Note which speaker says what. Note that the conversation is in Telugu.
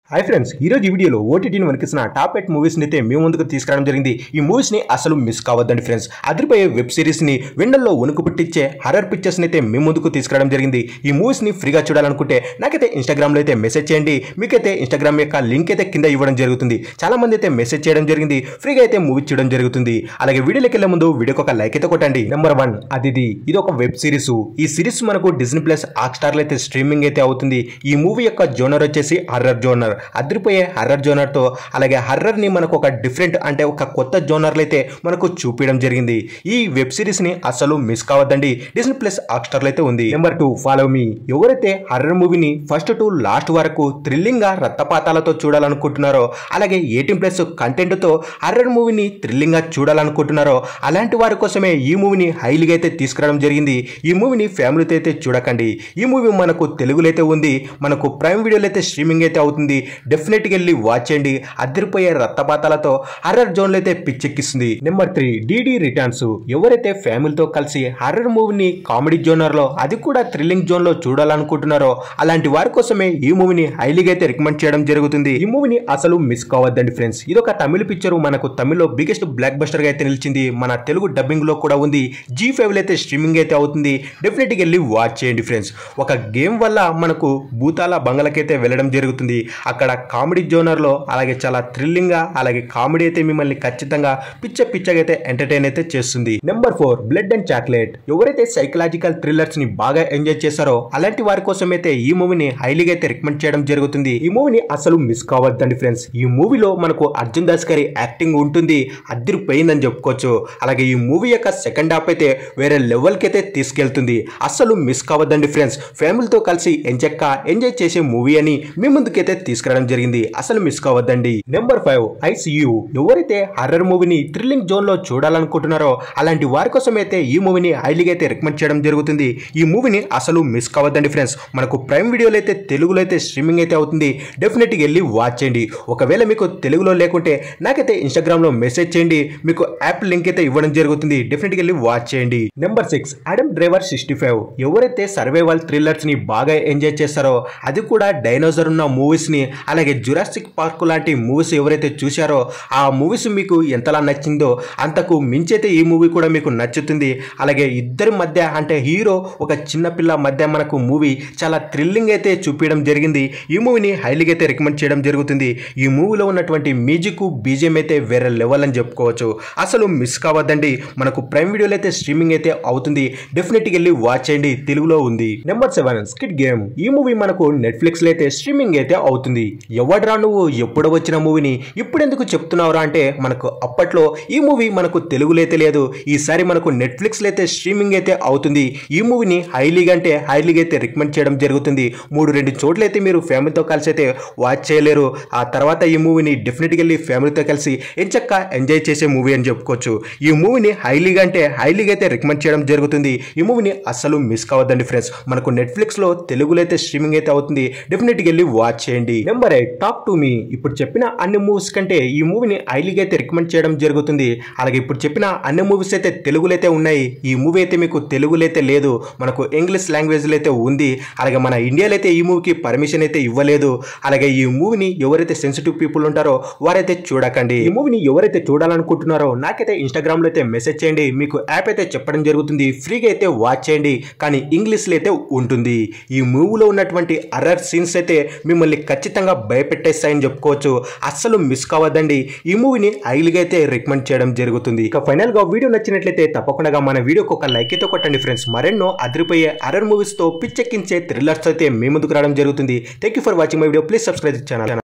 Speaker 1: హాయ్ ఫ్రెండ్స్ ఈ రోజు ఈ వీడియోలో ఓటీటీని వనికిస్తున్న టాప్ ఎయిట్ మూవీస్ ని అయితే మేము ముందుకు తీసుకురావడం జరిగింది ఈ మూవీస్ ని అసలు మిస్ కావద్దండి ఫ్రెండ్స్ అదిరిపోయే వెబ్ సిరీస్ ని వెండల్లో వణుకు పుట్టించే హర్రర్ పిక్చర్స్ ని అయితే మేము ముందుకు తీసుకురావడం జరిగింది ఈ మూవీస్ ని ఫ్రీగా చూడాలనుకుంటే నాకైతే ఇన్స్టాగ్రామ్ లో అయితే మెసేజ్ చేయండి మీకైతే ఇన్స్టాగ్రామ్ యొక్క లింక్ అయితే కింద ఇవ్వడం జరుగుతుంది చాలా మంది అయితే మెసేజ్ చేయడం జరిగింది ఫ్రీగా అయితే మూవీ చూడడం జరుగుతుంది అలాగే వీడియోలోకి వెళ్ళే ముందు వీడియోకి ఒక లైక్ అయితే కొట్టండి నెంబర్ వన్ అదిది ఇది ఒక వెబ్ సిరీస్ ఈ సిరీస్ మనకు డిజ్నీ ప్లస్ హాట్ స్టార్ లో అయితే స్ట్రీమింగ్ అయితే అవుతుంది ఈ మూవీ యొక్క జోనర్ వచ్చేసి హర్రర్ జోనర్ అదిరిపోయే హర్రర్ జోనర్ తో అలాగే హర్రర్ ని మనకు ఒక డిఫరెంట్ అంటే ఒక కొత్త జోనర్లు అయితే మనకు చూపించడం జరిగింది ఈ వెబ్ సిరీస్ ని అసలు మిస్ కావద్దండి డిజ్నీ ప్లస్ హాట్ స్టార్ లో అయితే ఉంది నెంబర్ టూ ఫాలో మీ ఎవరైతే హర్రర్ మూవీని ఫస్ట్ టు లాస్ట్ వరకు థ్రిల్లింగ్ గా రక్తపాతాలతో చూడాలనుకుంటున్నారో అలాగే ఎయిటీన్ ప్లస్ కంటెంట్ తో హర్రర్ మూవీని థ్రిల్లింగ్ గా చూడాలనుకుంటున్నారో అలాంటి వారి కోసమే ఈ మూవీని హైలీగా అయితే తీసుకురావడం జరిగింది ఈ మూవీని ఫ్యామిలీతో అయితే చూడకండి ఈ మూవీ మనకు తెలుగులో అయితే ఉంది మనకు ప్రైమ్ వీడియోలో అయితే స్ట్రీమింగ్ అయితే అవుతుంది డెఫినెట్గా వెళ్ళి వాచ్ చేయండి అదిరిపోయే రక్తపాతాలతో హర్రర్ జోన్లో అయితే పిచ్చెక్కిస్తుంది నెంబర్ త్రీ డీడీ రిటర్న్స్ ఎవరైతే ఫ్యామిలీతో కలిసి హర్రర్ మూవీని కామెడీ జోనర్లో అది కూడా థ్రిల్లింగ్ జోన్లో చూడాలనుకుంటున్నారో అలాంటి వారి కోసమే ఈ మూవీని హైలీగా అయితే రికమెండ్ చేయడం జరుగుతుంది ఈ మూవీని అసలు మిస్ కావద్దండి ఫ్రెండ్స్ ఇది ఒక తమిళ పిక్చర్ మనకు తమిళ్లో బిగ్గెస్ట్ బ్లాక్ బస్టర్ గా అయితే నిలిచింది మన తెలుగు డబ్బింగ్ లో కూడా ఉంది జీ ఫైవ్ అయితే స్ట్రీమింగ్ అయితే అవుతుంది డెఫినెట్ గా వెళ్ళి వాచ్ చేయండి ఫ్రెండ్స్ ఒక గేమ్ వల్ల మనకు భూతాల బంగళకైతే వెళ్ళడం జరుగుతుంది అక్కడ కామెడీ జోనర్ లో అలాగే చాలా థ్రిల్లింగ్ గా అలాగే కామెడీ అయితే మిమ్మల్ని ఖచ్చితంగా పిచ్చ పిచ్చగా అయితే ఎంటర్టైన్ అయితే చేస్తుంది number four blood and chocolate ఎవరైతే సైకలాజికల్ థ్రిల్లర్స్ ని బాగా ఎంజాయ్ చేశారో అలాంటి వారి కోసం అయితే ఈ మూవీని హైలీగా అయితే రికమెండ్ చేయడం జరుగుతుంది ఈ మూవీని అసలు మిస్ కావద్దండి ఫ్రెండ్స్ ఈ మూవీలో మనకు అర్జున్ దాస్ గారి యాక్టింగ్ ఉంటుంది అదిరిపోయిందని చెప్పుకోవచ్చు అలాగే ఈ మూవీ యొక్క సెకండ్ హాఫ్ అయితే వేరే లెవెల్కి అయితే తీసుకెళ్తుంది అస్సలు మిస్ కావద్దండి ఫ్రెండ్స్ ఫ్యామిలీతో కలిసి ఎంచక్క ఎంజాయ్ చేసే మూవీ అని మీ ముందుకైతే తీసుకురావడం జరిగింది అసలు మిస్ కావద్దండి నెంబర్ ఫైవ్ ఐసీయూ ఎవరైతే హర్రర్ మూవీని థ్రిల్లింగ్ జోన్ లో చూడాలనుకుంటున్నారో అలాంటి వారి కోసం అయితే ఈ మూవీని హైలీగా అయితే రికమెండ్ చేయడం జరుగుతుంది ఈ మూవీని అసలు మిస్ కావద్దండి ఫ్రెండ్స్ మనకు ప్రైమ్ వీడియోలో అయితే తెలుగులో అయితే స్ట్రీమింగ్ అయితే అవుతుంది డెఫినెట్గా వెళ్ళి వాచ్ చేయండి ఒకవేళ మీకు తెలుగులో లేకుంటే నాకైతే ఇన్స్టాగ్రామ్ లో మెసేజ్ చేయండి మీకు యాప్ లింక్ అయితే ఇవ్వడం జరుగుతుంది డెఫినెట్గా వెళ్ళి వాచ్ చేయండి number six Adam driver sixty five ఎవరైతే సర్వైవల్ థ్రిల్లర్స్ ని బాగా ఎంజాయ్ చేస్తారో అది కూడా డైనోసర్ ఉన్న మూవీస్ ని అలాగే జురాసిక్ పార్క్ లాంటి మూవీస్ ఎవరైతే చూశారో ఆ మూవీస్ మీకు ఎంతలా నచ్చిందో అంతకు మించైతే ఈ మూవీ కూడా మీకు నచ్చుతుంది అలాగే ఇద్దరి మధ్య అంటే హీరో ఒక చిన్న పిల్ల మధ్య మనకు మూవీ చాలా థ్రిల్లింగ్ అయితే చూపించడం జరిగింది ఈ మూవీని హైలీగా అయితే రికమెండ్ చేయడం జరుగుతుంది ఈ మూవీలో ఉన్నటువంటి మ్యూజిక్ బీజిఎం అయితే వేరే లెవెల్ అని చెప్పుకోవచ్చు అసలు మిస్ కావద్దండి మనకు ప్రైమ్ వీడియోలో అయితే స్ట్రీమింగ్ అయితే అవుతుంది డెఫినెట్గా వెళ్ళి వాచ్ చేయండి తెలుగులో ఉంది నెంబర్ సెవెన్ స్కిట్ గేమ్ ఈ మూవీ మనకు నెట్ఫ్లిక్స్ లో అయితే స్ట్రీమింగ్ అయితే అవుతుంది ఎవడరా నువ్వు ఎప్పుడు వచ్చిన మూవీని ఇప్పుడు ఎందుకు చెప్తున్నావురా అంటే మనకు అప్పట్లో ఈ మూవీ మనకు తెలుగులో అయితే లేదు ఈసారి మనకు నెట్ఫ్లిక్స్ లో అయితే స్ట్రీమింగ్ అయితే అవుతుంది ఈ మూవీని హైలీగా అంటే హైలీగా అయితే రికమెండ్ చేయడం జరుగుతుంది మూడు రెండు చోట్ల అయితే మీరు ఫ్యామిలీతో కలిసి అయితే వాచ్ చేయలేరు ఆ తర్వాత ఈ మూవీని డెఫినెట్గా వెళ్ళి ఫ్యామిలీతో కలిసి ఎంచక్క ఎంజాయ్ చేసే మూవీ అని చెప్పుకోవచ్చు ఈ మూవీని హైలీగా అంటే హైలీగా అయితే రికమెండ్ చేయడం జరుగుతుంది ఈ మూవీని అస్సలు మిస్ కావద్దండి ఫ్రెండ్స్ మనకు నెట్ఫ్లిక్స్ లో తెలుగులో అయితే స్ట్రీమింగ్ అయితే అవుతుంది డెఫినెట్గా వెళ్ళి వాచ్ చేయండి number eight talk to me ఇప్పుడు చెప్పిన అన్ని మూవీస్ కంటే ఈ మూవీని హైలీగా అయితే రికమెండ్ చేయడం జరుగుతుంది అలాగే ఇప్పుడు చెప్పిన అన్ని మూవీస్ అయితే తెలుగులో అయితే ఉన్నాయి ఈ మూవీ అయితే మీకు తెలుగులో అయితే లేదు మనకు ఇంగ్లీష్ లాంగ్వేజ్లో అయితే ఉంది అలాగే మన ఇండియాలో అయితే ఈ మూవీకి పర్మిషన్ అయితే ఇవ్వలేదు అలాగే ఈ మూవీని ఎవరైతే సెన్సిటివ్ పీపుల్ ఉంటారో వారైతే చూడకండి ఈ మూవీని ఎవరైతే చూడాలనుకుంటున్నారో నాకైతే ఇన్స్టాగ్రామ్ లో అయితే మెసేజ్ చేయండి మీకు యాప్ అయితే చెప్పడం జరుగుతుంది ఫ్రీగా అయితే వాచ్ చేయండి కానీ ఇంగ్లీష్ లో అయితే ఉంటుంది ఈ మూవీలో ఉన్నటువంటి అర్రర్ సీన్స్ అయితే మిమ్మల్ని ఖచ్చితంగా భయపెట్టేస్తాయని చెప్పుకోవచ్చు అస్సలు మిస్ కావద్దండి ఈ మూవీని హైలీగా అయితే రికమెండ్ చేయడం జరుగుతుంది ఇక ఫైనల్ గా వీడియో నచ్చినట్లయితే తప్పకుండా మన వీడియోకి ఒక లైక్ అయితే కొట్టండి ఫ్రెండ్స్ మరెన్నో అదిరిపోయే అర్రర్ మూవీస్ తో పిచ్చెక్కించే థ్రిల్లర్స్ అయితే మీ ముందుకు రావడం జరుగుతుంది thank you for watching my video please subscribe channel